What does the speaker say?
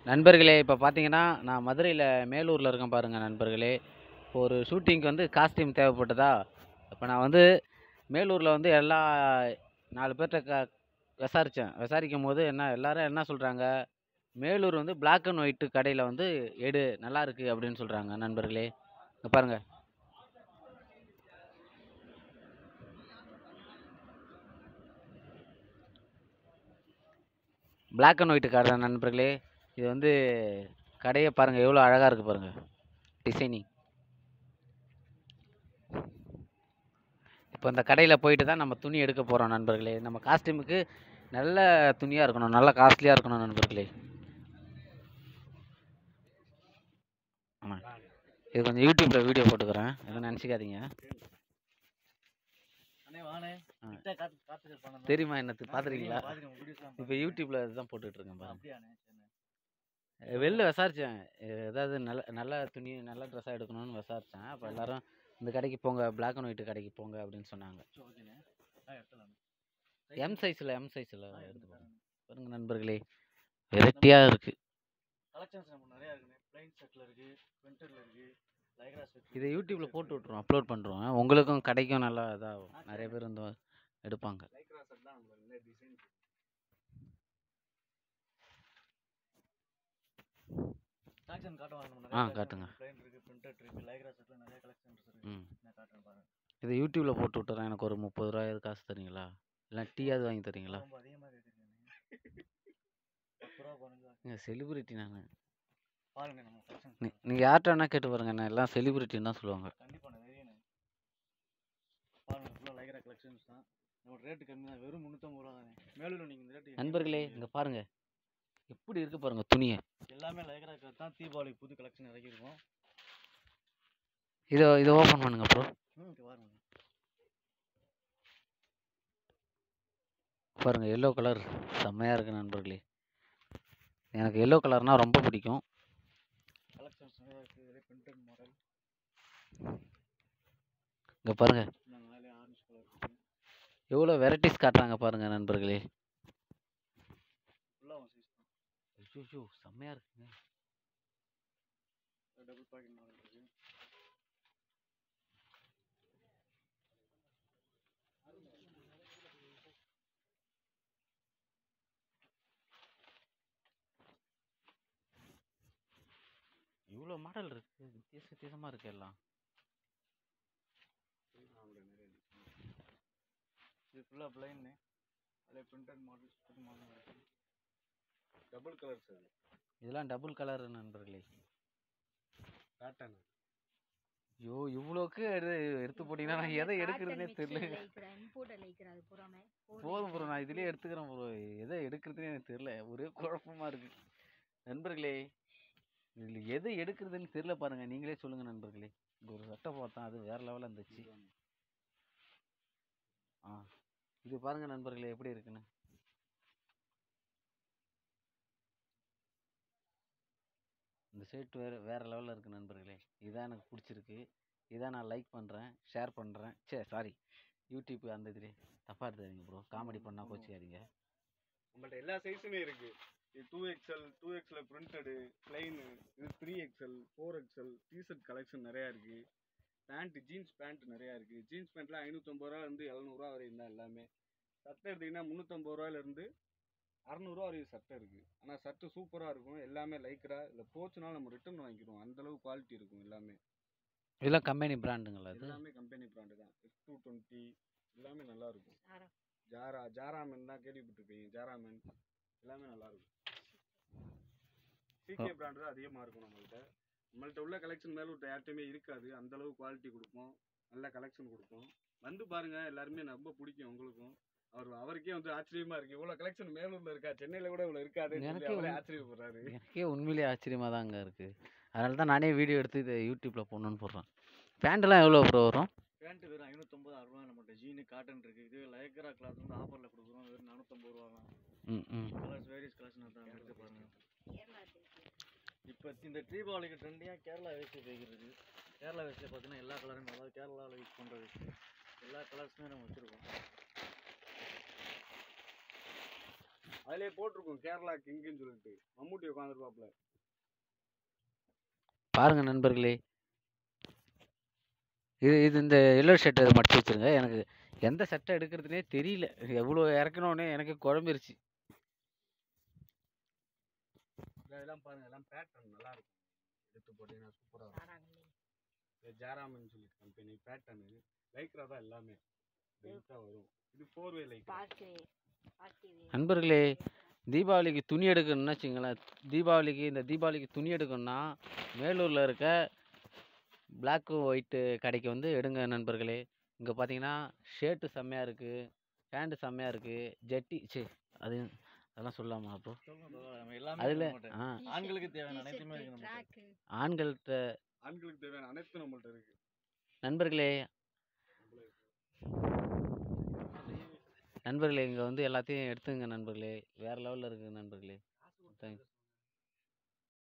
நண்பர்களே இப்போ பார்த்தீங்கன்னா நான் மதுரையில் மேலூரில் இருக்கேன் பாருங்கள் நண்பர்களே இப்போ ஒரு ஷூட்டிங்க்கு வந்து காஸ்டியூம் தேவைப்பட்டதா இப்போ நான் வந்து மேலூரில் வந்து எல்லா நாலு பேர்கிட்ட க விசாரித்தேன் விசாரிக்கும் போது என்ன எல்லாரும் என்ன சொல்கிறாங்க மேலூர் வந்து Black அண்ட் ஒயிட்டு கடையில் வந்து எடு நல்லா இருக்கு அப்படின்னு சொல்கிறாங்க நண்பர்களே இங்க பாருங்கள் Black அண்ட் ஒயிட்டு கடை நண்பர்களே இது வந்து கடையை பாருங்கள் எவ்வளோ அழகாக இருக்குது பாருங்கள் டிசைனிங் இப்போ இந்த கடையில் போயிட்டு தான் நம்ம துணி எடுக்க போகிறோம் நண்பர்களே நம்ம காஸ்டியூமுக்கு நல்ல துணியாக இருக்கணும் நல்ல காஸ்ட்லியாக இருக்கணும் நண்பர்களே ஆமாம் இது கொஞ்சம் யூடியூப்பில் வீடியோ போட்டுக்கிறேன் எதுவும் நினச்சிக்காதீங்க அண்ணே வாண்ணே ஆ. கிட்ட காத்து காத்துட்டு போனோம் தெரியுமா என்னத்து பார்த்துருக்கீங்களா பாத்துருக்கேன் வீடியோஸ் இப்போ யூடியூப்பில் இதுதான் போட்டுட்ருக்கேன் பாருங்க அப்படியாண்ணே சரிண்ணே அஹ் வெளில விசாரித்தேன் ஏதாவது நல்ல நல்ல துணி நல்ல ட்ரெஸ்ஸாக எடுக்கணும்னு விசாரித்தேன் அப்போ எல்லாரும் இந்த கடைக்கு போங்க Black அண்ட் ஒயிட் கடைக்கு போங்க அப்படின்னு சொன்னாங்க சரி ஓகேண்ணே ஆ எடுத்துலாம் எம் சைஸில் எம் சைஸில் எடுத்து பாருங்க பாருங்க நண்பர்களே வெரைட்டியாக இருக்குது கலெக்ஷன்ஸ் நம்ம நிறைய இருக்குண்ணே பிளைன் செட்ல இருக்கு பிரிண்டட்ல இருக்கு லைக்ரா செட் இதை யூடியூப்பில் போட்டு விட்ருவோம் அப்லோட் பண்ணுறோம் உங்களுக்கும் கிடைக்கும் நல்லா இதாகும் நிறைய பேர் வந்து எடுப்பாங்க லைக்ரா செட் தான் நம்ம நல்ல டிசைன் கலெக்ஷன் காட்டுவாங்க நம்ம ஆ, நிறைய காட்டுங்க. பிளைன் இருக்கு பிரிண்டட் இருக்கு லைக்ரா செட்ல நிறைய கலெக்ஷன்ஸ் இருக்கு ம் நான் காட்டுறேன் பாருங்க இதை யூடியூப்பில் போட்டு விட்டுறேன் எனக்கு ஒரு முப்பது ரூபாயாவது காசு தரீங்களா இல்லை டீயாவது வாங்கி தரீங்களா ரொம்ப அதிகமா கேக்குறீங்க பத்து ரூபா பண்ணுங்க நீங்கள் செலிபிரிட்டி நான் பாருங்க நம்ம கலெக்ஷன்ஸ் நீ நீங்கள் யார்கிட்ட வேணால் கேட்டு பாருங்க என்ன எல்லாம் செலிபிரிட்டின்னு தான் சொல்லுவாங்க கண்டிப்பா நிறையண்ணே பாருங்க ஃபுல்லாக லைக்ரா கலெக்ஷன்ஸ் தான் நம்ம ரேட்டு கம்மி தான் வெறும் முந்நூற்றம்பது ரூபா தானே மேலூர் நீங்கள் இந்த ரேட்டு நண்பர்களே இங்கே பாருங்க எப்படி இருக்கு பாருங்க துணியை எல்லாமே லைக்ரா தான் தீபாவளிக்கு புது கலெக்ஷன் இறக்கியிருக்கோம் இதை இதை ஓப்பன் பண்ணுங்க ப்ரோ ம் இங்க பாருங்க பாருங்க எல்லோ கலர் செம்மையாக இருக்கு நண்பர்களே எனக்கு எல்லோ கலர்னால் ரொம்ப பிடிக்கும் கலெக்ஷன்ஸ் நிறைய இருக்குது இதே பிரிண்டட் மாடல் இங்கே பாருங்க நாங்கள் மேலே ஆரஞ்சு கலர் இருக்குது எவ்வளோ வெரைட்டிஸ் காட்டுறாங்க பாருங்க நண்பர்களே ஃபுல்லாக ஒன் சைஸ் தான் ஐயோ செம்மையாக இருக்குங்க டபுள் பாக்கெட் மாடல் இருக்குது இவ்வளோ மாடல் இருக்கு வித்தியாச வித்தியாசமாக இருக்கு எல்லாம் இது ஃபுல்லாக பிளைன்னு அதில் பிரிண்டட் மாடல்ஸ் புது மாடல் இருக்குது டபுள் கலர்ஸ் அது இதெல்லாம் டபுள் கலர் நண்பர்களே பேட்டர்ன் ஐயோ இவ்வளோக்கு எடு எடுத்து போட்டீங்கன்னா நான் எதை எடுக்கிறதுனே தெரியல போதும் ப்ரோ நான் இதுலயே எடுத்துக்கிறேன் ப்ரோ எதை எடுக்கிறதுனே எனக்கு தெரியல ஒரே குழப்பமா இருக்கு நண்பர்களே இதுல எதை எடுக்கிறதுன்னு தெரியல பாருங்க நீங்களே சொல்லுங்க நண்பர்களே இங்க ஒரு சட்டை பார்த்தேன் அது வேற லெவலில் இருந்துச்சு ஆ இது பாருங்க நண்பர்களே எப்படி இருக்குன்னு இந்த ஷர்ட் வேற வேற லெவலில் இருக்கு நண்பர்களே இதான் எனக்கு பிடிச்சிருக்கு இதான் நான் லைக் பண்ணுறேன் ஷேர் பண்ணுறேன் சே சாரி யூடியூப் அந்த இதுலேயே தப்பாக எடுத்துக்காதீங்க ப்ரோ காமெடி பண்ணால் கோச்சிக்காதீங்க நம்மள்ட்ட எல்லா சைஸுமே இருக்கு இது two XL two XL printed plain இது three XL four XL T-shirt collection நிறையா இருக்கு பேண்ட் ஜீன்ஸ் பேண்ட் நிறையா இருக்கு ஜீன்ஸ் பேண்ட்ல ஐநூற்றம்பது ரூபா இருந்து எழுநூறுவா வரையும் தான் எல்லாமே சட்டை எடுத்தீங்கன்னா முந்நூற்றம்பது ரூபாயிலேருந்து அறநூறுவா வரையும் சட்டை இருக்கு ஆனால் சட்டை சூப்பராக இருக்கும் எல்லாமே லைக்ரா இல்லை போச்சுனாலும் நம்ம ரிட்டர்ன் வாங்கிக்கிறோம் அந்த அளவு குவாலிட்டி இருக்கும் எல்லாமே இதெல்லாம் கம்பெனி பிராண்டுங்களா இது எல்லாமே கம்பெனி பிராண்டு தான் எஸ் டூ டுவெண்ட்டி எல்லாமே நல்லா இருக்கும் ஜாரா ஜாராமன் தான் கேள்விப்பட்டிருப்பீங்க ஜாராமன் எல்லாமே நல்லா இருக்கும் சிகே பிராண்டு தான் அதிகமாக இருக்கும் நம்மள்ட்ட நம்மள்ட்ட உள்ள கலெக்ஷன் மேலூர் யார்ட்டையுமே இருக்காது அந்த அளவு குவாலிட்டி கொடுப்போம் நல்ல கலெக்ஷன் கொடுப்போம் வந்து பாருங்க எல்லாருமே ரொம்ப பிடிக்கும் உங்களுக்கும் அவர் அவருக்கே வந்து ஆச்சரியமா இருக்கு இவ்வளவு கலெக்ஷன் மேலூர்ல இருக்கா சென்னையில கூட இவ்வளவு இருக்காது எனக்கே அவரே வந்து- ஆச்சரியப்படுறாரு எனக்கே உண்மையிலேயே ஆச்சரியமாக தாங்க இருக்குது அதனால தான் நானே வீடியோ எடுத்து இதை யூடியூப்பில் போடணுன்னு போடுறேன் பேண்ட்லாம் எவ்வளோ ப்ரோ வரும் பேண்ட் வெறும் ஐநூற்றம்பது அறுபா நம்மகிட்ட ஜீனு காட்டன் இருக்குது இது லைக்ரா கிளாத் வந்து ஆஃபரில் கொடுக்குறோம் வெறும் நானூற்றம்பது ரூபா தான் ம் ம் கலர்ஸ் வேரியஸ் கலர்ஸ் தான் எடுத்து பாருங்க இப்போ இந்த தீபாவளிக்கு ட்ரெண்டியாக கேரளா வேஷ்டி தைக்கிறது கேரளா வேஷ்டியில் பார்த்தீங்கன்னா எல்லா கலருமே அதாவது கேரளாவில் யூஸ் பண்ணுறது எல்லா கலர்ஸுமே நம்ம வச்சுருக்கோம் அதிலே போட்டிருக்கோம் கேரளா கிங்குன்னு சொல்லிட்டு மம்முட்டி உட்காந்துருப்பாப்ல பாருங்க நண்பர்களே இது இது இந்த எல்லோ ஷர்ட்டை மடிச்சு வச்சிருங்க எனக்கு எந்த சட்டை எடுக்கிறதுனே தெரியல எவ்வளோ இறக்கணுன்னே எனக்கு குழம்பிருச்சு இதெல்லாம் பாருங்க எல்லாம் பேட்டர்ன் நல்லா இருக்கும் எடுத்து போட்டீங்கன்னா சூப்பராக இருக்கும் இது ஜாராமன் சொல்லி கம்பெனி பேட்டர்னு லைக்ரா தான் எல்லாமே லைக்ரா வரும் இது ஃபோர் வே லைக்ரா நண்பர்களே தீபாவளிக்கு துணி எடுக்கணும்னு வச்சுங்களேன் தீபாவளிக்கு இந்த தீபாவளிக்கு துணி எடுக்கணும்னா மேலூரில் இருக்க பிளாக்கு ஒயிட்டு கடைக்கு வந்து எடுங்க நண்பர்களே இங்கே பார்த்தீங்கன்னா ஷர்ட்டு செம்மையாக இருக்குது பேண்ட்டு செம்மையாக இருக்குது ஜெட்டி சி அது அதெல்லாம் சொல்லலாமா அப்போ சொல்லணும் bro. நம்ம எல்லாமே அதில் இருக்கு நம்மகிட்ட. ஆ ஆண்களுக்கு தேவையான அனைத்துமே இருக்கு நம்மகிட்ட. ஆண்கள்கிட்ட ஆண்களுக்கு தேவையான அனைத்து நம்மள்ட்ட இருக்கு நண்பர்களே நண்பர்களே இங்கே வந்து எல்லாத்தையும் எடுத்துங்க நண்பர்களே வேறு லெவலில் இருக்குது நண்பர்களே தேங்க்ஸ்